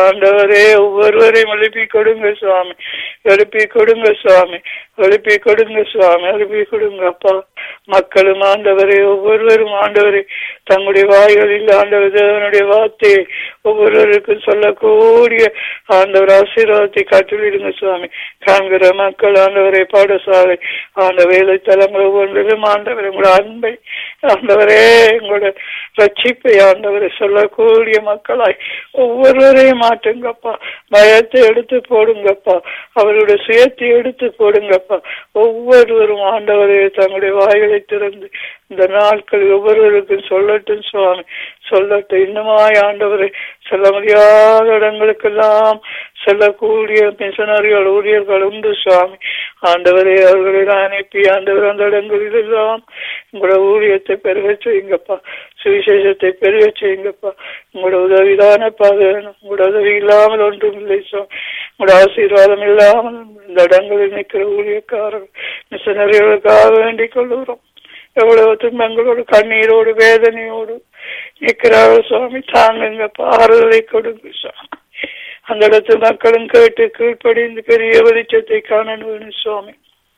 ஆண்டவரே ஒவ்வொருவரையும் எழுப்பி கொடுங்க சுவாமி எழுப்பி கொடுங்க சுவாமி எழுப்பி கொடுங்க சுவாமி எழுப்பி கொடுங்க அப்பா மக்களும் ஆண்டவரே ஒவ்வொருவரும் ஆண்டவரே தங்களுடைய வாய்களில் ஆண்டவர் தேவனுடைய வார்த்தையை ஒவ்வொருவருக்கும் சொல்லக்கூடிய ஆண்டவர் ஆசீர்வாதத்தை கற்றுவிடுங்க சுவாமி காண்கிற மக்கள் ஆண்டவரை பாடசாலை ஆண்ட வேலை தலங்கள் ஒவ்வொன்றிலும் ஆண்டவர் உங்களோட அன்பை ஆண்டவரே உங்களோட ரட்சிப்பை ஆண்டவரை சொல்லக்கூடிய மக்களாய் ஒவ்வொருவரையும் மாற்றுங்கப்பா பயத்தை எடுத்து போடுங்கப்பா அவருடைய சுயத்தை எடுத்து போடுங்கப்பா ஒவ்வொருவரும் ஆண்டவரே தங்களுடைய வாய்களை திறந்து இந்த நாட்கள் ஒவ்வொருவருக்கும் சொல்லட்டும் சுவாமி சொல்லட்டும் இன்னுமாய் ஆண்டவரை சொல்ல முடியாத இடங்களுக்கெல்லாம் செல்லக்கூடிய மிஷனரிகள் ஊழியர்கள் உண்டு சுவாமி ஆண்டவரே அவர்களை அனுப்பி ஆண்டவர் அந்த இடங்களில் எல்லாம் உங்களோட ஊழியத்தை பெருக செய்யுங்கப்பா சுவிசேஷத்தை பெருக செய்யுங்கப்பா உங்களோட உதவிதானப்பா வேணும் உங்களோட உதவி இல்லாமல் ஒன்றும் இல்லை சுவாமி உங்களோட ஆசீர்வாதம் இல்லாமல் இந்த இடங்களில் நிற்கிற ஊழியக்காரர்கள் மிஷனரிகளுக்காக வேண்டிக் கொள்ளுகிறோம் எவ்வளவு துன்பங்களோடு கண்ணீரோடு வேதனையோடு நிற்கிறார்கள் சுவாமி தாங்குங்கப்பா ஆறுதலை கொடுங்க சுவாமி அந்த இடத்து மக்களும் கேட்டு கீழ்ப்படிந்து பெரிய வெளிச்சத்தை காணணும் சுவாமி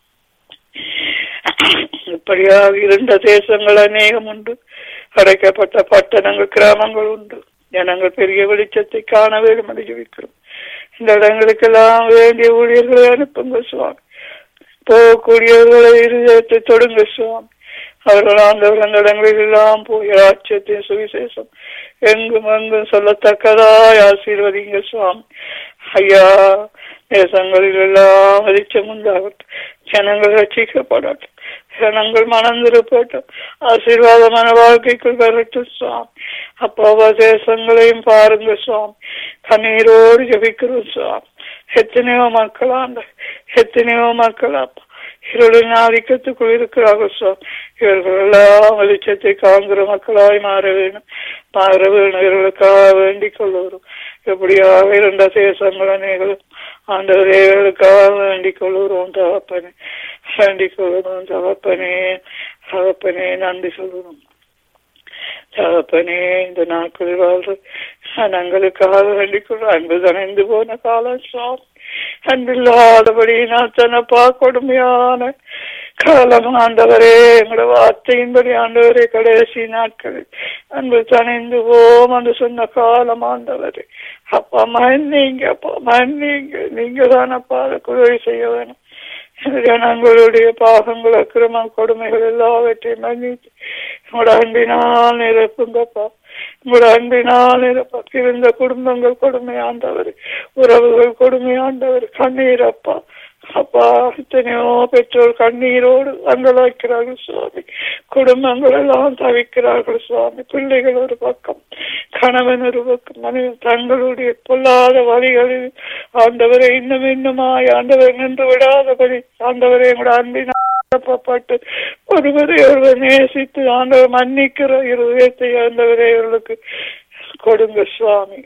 இப்படியாக இருந்த தேசங்கள் அநேகம் உண்டு அடைக்கப்பட்ட பட்டணங்கள் கிராமங்கள் உண்டு ஜனங்கள் பெரிய வெளிச்சத்தை காண வேண்டும் என்று ஜெபிக்கிறோம் இந்த இடங்களுக்கெல்லாம் வேண்டிய ஊழியர்களை அனுப்புங்க சுவாமி போகக்கூடியவர்களை இருதயத்தை தொடுங்க சுவாமி அவர்கள் ஆண்டவர் அந்த இடங்களில் எல்லாம் போய் ராட்சியத்தின் சுவிசேஷம் எங்கும் எங்கும் சொல்லத்தக்கதாய் ஆசீர்வதிங்க சுவாமி ஐயா தேசங்களில் எல்லாம் வெளிச்சம் உண்டாகட்டும் ஜனங்கள் ரட்சிக்கப்படட்டும் ஜனங்கள் மனம் திருப்பட்டும் ஆசீர்வாதமான வாழ்க்கைக்குள் வரட்டும் சுவாமி அப்பாவா தேசங்களையும் பாருங்க சுவாமி கண்ணீரோடு ஜபிக்கிறோம் சுவாமி எத்தனையோ மக்கள் ஆண்ட எத்தனையோ மக்கள் அப்பா இருளின் ஆதிக்கத்துக்குள் இருக்கிறார்கள் சுவாமி இவர்கள் எல்லாம் வெளிச்சத்தை காண்கிற மக்களாய் மாற வேணும் மாற வேணும் இவர்களுக்காக வேண்டிக் கொள்ளுகிறோம் எப்படியாக இருந்த தேசங்கள் அநேகளும் ஆண்டவரேகளுக்காக வேண்டிக் கொள்ளுகிறோம் தகப்பனே வேண்டிக் கொள்ளுகிறோம் தகப்பனே தகப்பனே நன்றி சொல்லுகிறோம் தகப்பனே இந்த நாட்களில் வாழ்ற ஜனங்களுக்காக வேண்டிக் கொள்ளும் அன்பு தனைந்து போன காலம் சுவாமி அன்பில்லாதபடி நான் தனப்பா கொடுமையான காலம் ஆண்டவரே எங்களோட வார்த்தையின்படி ஆண்டவரே கடைசி நாட்களில் அன்பு தனைந்து போம் என்று சொன்ன காலம் ஆண்டவரே அப்பா மன்னீங்க அப்பா மன்னீங்க நீங்க தானப்பா அதுக்கு உதவி செய்ய வேணும் ஜனங்களுடைய பாகங்கள் அக்கிரமம் கொடுமைகள் எல்லாவற்றையும் மன்னித்து உங்களோட அன்பினால் நிரப்புங்கப்பா உங்களோட அன்பினால் நிரப்ப பிறந்த குடும்பங்கள் கொடுமையாண்டவர் உறவுகள் கொடுமையாண்டவர் கண்ணீர் அப்பா அப்பா எத்தனையோ பெற்றோர் கண்ணீரோடு அங்கலாக்கிறார்கள் சுவாமி குடும்பங்கள் எல்லாம் தவிக்கிறார்கள் சுவாமி பிள்ளைகள் ஒரு பக்கம் கணவன் ஒரு பக்கம் மனைவி தங்களுடைய பொல்லாத வழிகளில் ஆண்டவரை இன்னும் இன்னுமாய் ஆண்டவர் நின்று விடாதபடி ஆண்டவரை எங்களோட அன்பினால் பட்டு ஒருவரை ஒருவர் நேசித்து ஆண்டவர் மன்னிக்கிற இருதயத்தை ஆண்டவரை இவர்களுக்கு கொடுங்க சுவாமி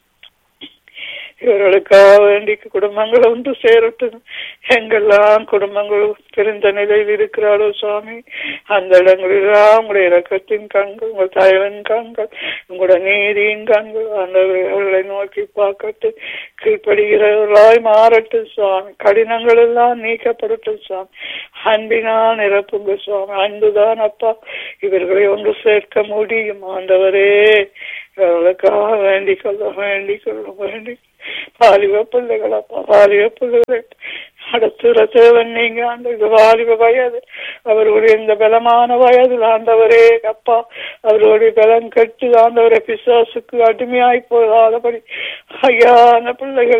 இவர்களுக்காக வேண்டி குடும்பங்கள் ஒன்று சேரட்டும் எங்கெல்லாம் குடும்பங்கள் பிரிந்த நிலையில் இருக்கிறாளோ சுவாமி அந்த இடங்களெல்லாம் உங்களுடைய இறக்கத்தின் கண்கள் உங்கள் தலைவன் கண்கள் உங்களோட நீதியின் கண்கள் ஆண்டவர்களை நோக்கி பார்க்கட்டும் கீழ்ப்படுகிறவர்களாய் மாறட்டும் சுவாமி கடினங்கள் எல்லாம் நீக்கப்படட்டும் சுவாமி அன்பினால் நிரப்புங்க சுவாமி அன்புதான் அப்பா இவர்களை ஒன்று சேர்க்க முடியும் ஆண்டவரே இவர்களுக்காக வேண்டிக் கொள்ள வேண்டிக் கொள்ள வேண்டி வாலிப பிள்ளைகள் அப்பா வாலிப பிள்ளைகள் அடுத்துற தேவன் நீங்க ஆண்டு வாலிப வயது அவர்களுடைய இந்த பலமான வயதில் ஆண்டவரே அப்பா அவர்களுடைய பலம் கெட்டு ஆண்டவரை பிசாசுக்கு அடிமையாய் போகாதபடி ஐயா அந்த பிள்ளைகள்